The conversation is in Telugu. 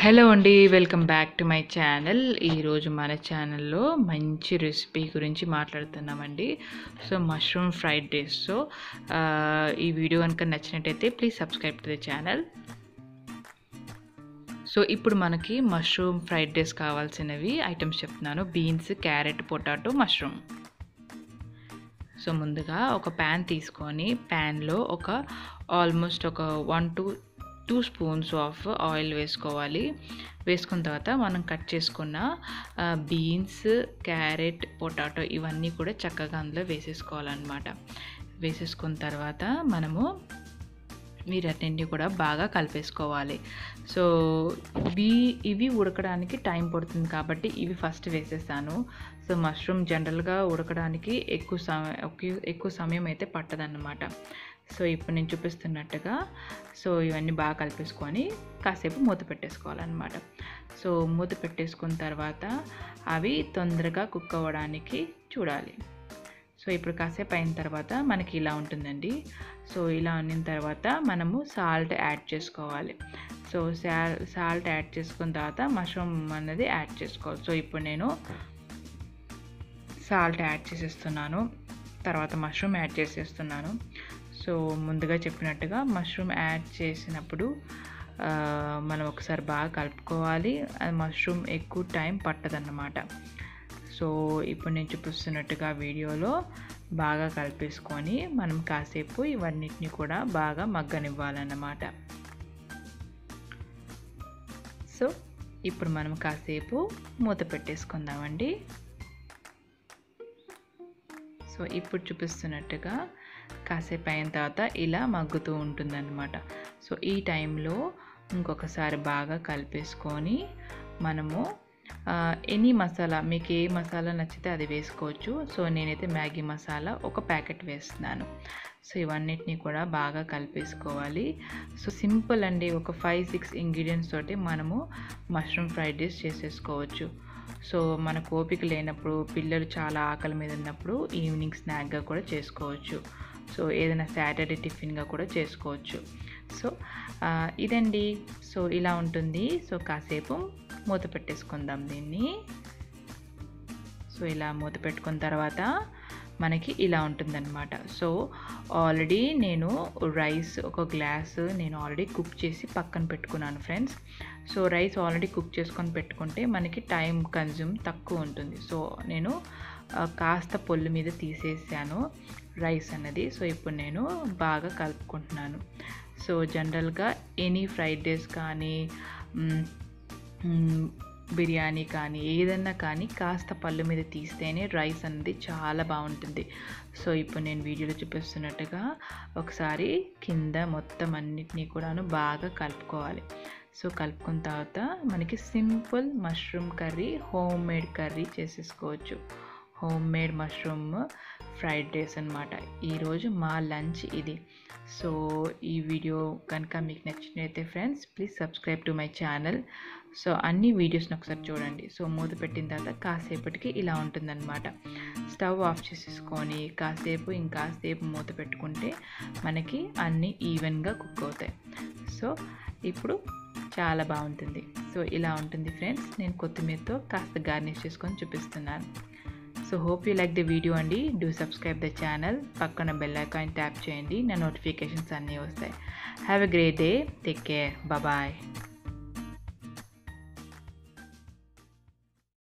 హలో అండి welcome back to my channel ఈరోజు మన ఛానల్లో మంచి రెసిపీ గురించి మాట్లాడుతున్నామండి so mushroom fried rice so ఆ, ఈ వీడియో కనుక నచ్చినట్టయితే please subscribe to the channel so ఇప్పుడు మనకి మష్రూమ్ ఫ్రైడ్ రైస్ కావాల్సినవి ఐటమ్స్ చెప్తున్నాను beans carrot potato mushroom so ముందుగా ఒక ప్యాన్ తీసుకొని ప్యాన్లో ఒక ఆల్మోస్ట్ ఒక one to two spoons of oil వేసుకోవాలి వేసుకున్న తర్వాత మనం కట్ చేసుకున్న బీన్స్ క్యారెట్ పొటాటో ఇవన్నీ కూడా చక్కగా అందులో వేసేసుకోవాలన్నమాట వేసేసుకున్న తర్వాత మనము వీరన్నింటినీ కూడా బాగా కలిపేసుకోవాలి సో ఇవి ఇవి ఉడకడానికి టైం పడుతుంది కాబట్టి ఇవి ఫస్ట్ వేసేస్తాను సో మష్రూమ్ జనరల్గా ఉడకడానికి ఎక్కువ సమయం ఎక్కువ సమయం అయితే పట్టదన్నమాట సో ఇప్పుడు నేను చూపిస్తున్నట్టుగా సో ఇవన్నీ బాగా కలిపేసుకొని కాసేపు మూత పెట్టేసుకోవాలన్నమాట సో మూత పెట్టేసుకున్న తర్వాత అవి తొందరగా కుక్ అవ్వడానికి చూడాలి సో ఇప్పుడు కాసేపు అయిన తర్వాత మనకి ఇలా ఉంటుందండి సో ఇలా ఉన్న తర్వాత మనము సాల్ట్ యాడ్ చేసుకోవాలి సో సాల్ సాల్ట్ యాడ్ చేసుకున్న తర్వాత మష్రూమ్ అనేది యాడ్ చేసుకోవాలి సో ఇప్పుడు నేను సాల్ట్ యాడ్ చేసేస్తున్నాను తర్వాత మష్రూమ్ యాడ్ చేసేస్తున్నాను సో ముందుగా చెప్పినట్టుగా మష్రూమ్ యాడ్ చేసినప్పుడు ఆ, మనం ఒకసారి బాగా కలుపుకోవాలి అది మష్రూమ్ ఎక్కువ టైం పట్టదన్నమాట సో ఇప్పుడు నేను చూపిస్తున్నట్టుగా వీడియోలో బాగా కలిపేసుకొని మనం కాసేపు ఇవన్నిటిని కూడా బాగా మగ్గనివ్వాలన్నమాట సో ఇప్పుడు మనం కాసేపు మూత పెట్టేసుకుందామండి సో ఇప్పుడు చూపిస్తున్నట్టుగా కాసేపు అయిన తర్వాత ఇలా మగ్గుతూ ఉంటుందన్నమాట సో ఈ టైంలో ఇంకొకసారి బాగా కలిపేసుకొని మనము ఎనీ మసాలా మీకు ఏ మసాలా నచ్చితే అది వేసుకోవచ్చు సో నేనైతే మ్యాగీ మసాలా ఒక ప్యాకెట్ వేస్తున్నాను సో ఇవన్నిటిని కూడా బాగా కలిపేసుకోవాలి సో సింపుల్ అండి ఒక ఫైవ్ సిక్స్ ఇంగ్రీడియంట్స్ తోటి మనము మష్రూమ్ ఫ్రైడ్ రైస్ చేసేసుకోవచ్చు సో మనకు ఓపిక లేనప్పుడు పిల్లలు చాలా ఆకలి మీద ఉన్నప్పుడు ఈవినింగ్ స్నాక్గా కూడా చేసుకోవచ్చు సో ఏదైనా సాటర్డే టిఫిన్గా కూడా చేసుకోవచ్చు సో ఆ, ఇదండి సో ఇలా ఉంటుంది సో కాసేపు మూత పెట్టేసుకుందాం దీన్ని సో ఇలా మూత పెట్టుకున్న తర్వాత మనకి ఇలా ఉంటుందన్నమాట సో ఆల్రెడీ నేను రైస్ ఒక గ్లాస్ నేను ఆల్రెడీ కుక్ చేసి పక్కన పెట్టుకున్నాను friends so rice already cook చేసుకొని పెట్టుకుంటే మనకి టైం కన్జ్యూమ్ తక్కువ ఉంటుంది సో నేను ఆ, కాస్త పొల్లు మీద తీసేసాను రైస్ అన్నది సో ఇప్పుడు నేను బాగా కలుపుకుంటున్నాను సో జనరల్గా ఎనీ ఫ్రైడ్ రైస్ కానీ మ్, మ్, బిర్యానీ కానీ ఏదన్నా కానీ కాస్త పళ్ళు మీద తీస్తేనే రైస్ అనేది చాలా బాగుంటుంది సో ఇప్పుడు నేను వీడియోలో చూపిస్తున్నట్టుగా ఒకసారి కింద మొత్తం అన్నిటినీ కూడాను బాగా కలుపుకోవాలి సో కలుపుకున్న తర్వాత మనకి simple mushroom curry homemade curry చేసేసుకోవచ్చు homemade mushroom fried rice అనమాట ఈరోజు మా లంచ్ ఇది సో ఈ వీడియో కనుక మీకు నచ్చినైతే friends please subscribe to my channel so అన్ని వీడియోస్ని ఒకసారి చూడండి సో మూత పెట్టిన తర్వాత కాసేపటికి ఇలా ఉంటుందన్నమాట స్టవ్ ఆఫ్ చేసేసుకొని కాసేపు ఇంకాసేపు మూత పెట్టుకుంటే మనకి అన్నీ ఈవెన్గా కుక్ అవుతాయి సో ఇప్పుడు చాలా బాగుంటుంది సో ఇలా ఉంటుంది ఫ్రెండ్స్ నేను కొత్తిమీరతో కాస్త గార్నిష్ చేసుకొని చూపిస్తున్నాను so hope you like the video అండి డూ సబ్స్క్రైబ్ ద ఛానల్ పక్కన బెల్ ఐకాన్ ట్యాప్ చేయండి నా నోటిఫికేషన్స్ అన్నీ వస్తాయి have a great day take care bye